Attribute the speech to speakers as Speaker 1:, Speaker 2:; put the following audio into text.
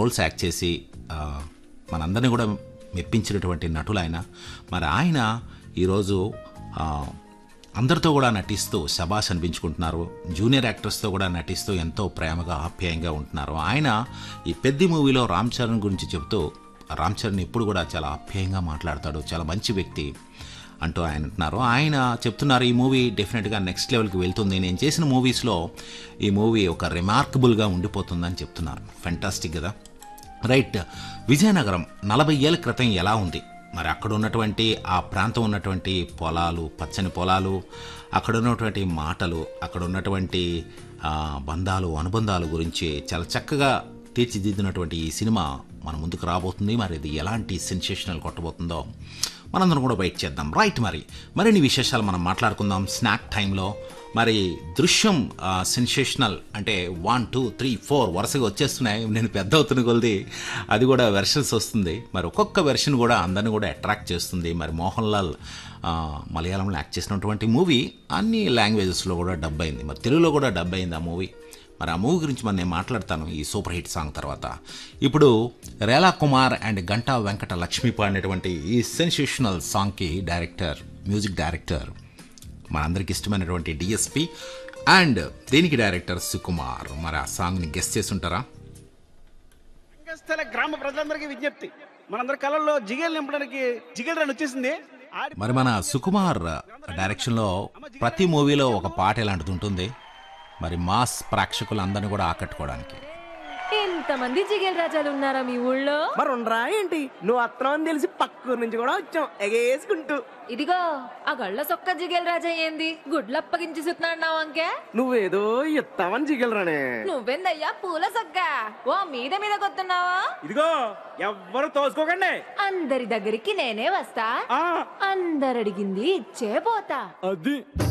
Speaker 1: roles act చేసి ఆ, మనందరినీ కూడా మెప్పించినటువంటి నటులు ఆయన మరి ఆయన ఈరోజు ఆ, అందరితో కూడా నటిస్తూ శబాష్ అనిపించుకుంటున్నారు జూనియర్ యాక్టర్స్తో కూడా నటిస్తూ ఎంతో ప్రేమగా ఆప్యాయంగా ఉంటున్నారు ఆయన ఈ పెద్ద మూవీలో రామ్ చరణ్ గురించి చెబుతూ రామ్ చరణ్ ఎప్పుడు కూడా చాలా ఆప్యాయంగా మాట్లాడతాడు చాలా మంచి వ్యక్తి అంటూ ఆయన అంటున్నారు ఆయన చెప్తున్నారు ఈ మూవీ డెఫినెట్గా నెక్స్ట్ లెవెల్కి వెళ్తుంది నేను చేసిన మూవీస్లో ఈ మూవీ ఒక రిమార్కబుల్గా ఉండిపోతుందని చెప్తున్నారు ఫెంటాస్టిక్ కదా రైట్ విజయనగరం నలభై ఏళ్ళ క్రితం ఎలా ఉంది మరి అక్కడ ఉన్నటువంటి ఆ ప్రాంతం ఉన్నటువంటి పొలాలు పచ్చని పొలాలు అక్కడ ఉన్నటువంటి మాటలు అక్కడ ఉన్నటువంటి ఆ, బంధాలు అనుబంధాలు గురించి చాలా చక్కగా తీర్చిదిద్దినటువంటి ఈ సినిమా మన ముందుకు రాబోతుంది మరి ఇది ఎలాంటి సెన్సేషనల్ కొట్టబోతుందో మనందరం కూడా వెయిట్ చేద్దాం రైట్ మరి మరిన్ని విశేషాలు మనం మాట్లాడుకుందాం స్నాక్ టైంలో మరి దృశ్యం సెన్సేషనల్ అంటే వన్ టూ త్రీ ఫోర్ వరుసగా వచ్చేస్తున్నాయి నేను పెద్ద అవుతున్న కొలది అది కూడా వెర్షన్స్ వస్తుంది మరి ఒక్కొక్క వెర్షన్ కూడా అందరిని కూడా అట్రాక్ట్ చేస్తుంది మరి మోహన్ లాల్ ఆ, మలయాళంలో యాక్ట్ చేసినటువంటి మూవీ అన్ని లాంగ్వేజెస్లో కూడా డబ్ అయింది మరి తెలుగులో కూడా డబ్ అయింది ఆ మూవీ మరి ఆ మూవీ గురించి మరి నేను మాట్లాడతాను ఈ సూపర్ హిట్ సాంగ్ తర్వాత ఇప్పుడు రేలా కుమార్ అండ్ గంటా వెంకట లక్ష్మి పాడినటువంటి ఈ సెన్సేషనల్ సాంగ్కి డైరెక్టర్ మ్యూజిక్ డైరెక్టర్ మనందరికి ఇష్టమైనటువంటి డిఎస్పి అండ్ దీనికి డైరెక్టర్ సుకుమార్ మరి ఆ సాంగ్ని గెస్ట్ చేస్తుంటారా
Speaker 2: రంగస్థల గ్రామ ప్రజలందరికీ విజ్ఞప్తి మనందరి కళల్లో జిగేలు నింపడానికి జిగేల్ రన్ వచ్చేసింది ఆడి
Speaker 1: మరి మన సుకుమార్ డైరెక్షన్లో ప్రతి మూవీలో ఒక పాట ఇలాంటిది ఉంటుంది మరి మాస్ ప్రేక్షకులందరినీ కూడా ఆకట్టుకోవడానికి
Speaker 3: ఎంతమంది జిగేల్ రాజాలు ఉన్నారా మీ ఊళ్ళో
Speaker 4: మరి ఉండరా ఏంటి నువ్వు అత్తనం అని తెలిసి పక్కూరు నుంచి కూడా వచ్చాం ఎగేసుకుంటూ
Speaker 3: ఇదిగో ఆ గళ్ళ సొక్క జిగేల్ రాజా ఏంది గుడ్లు అప్పగించి సుతున్నాడు అంకే
Speaker 4: నువ్వేదో ఇస్తావని జిగలరానే
Speaker 3: నువ్వెందయ్యా పూల సొక్క ఓ మీద మీద కొత్తున్నావా
Speaker 2: ఇదిగో ఎవ్వరు తోసుకోకండి
Speaker 3: అందరి దగ్గరికి నేనే వస్తా
Speaker 2: ఆ
Speaker 3: అందరడిగింది ఇచ్చే పోతా
Speaker 2: అది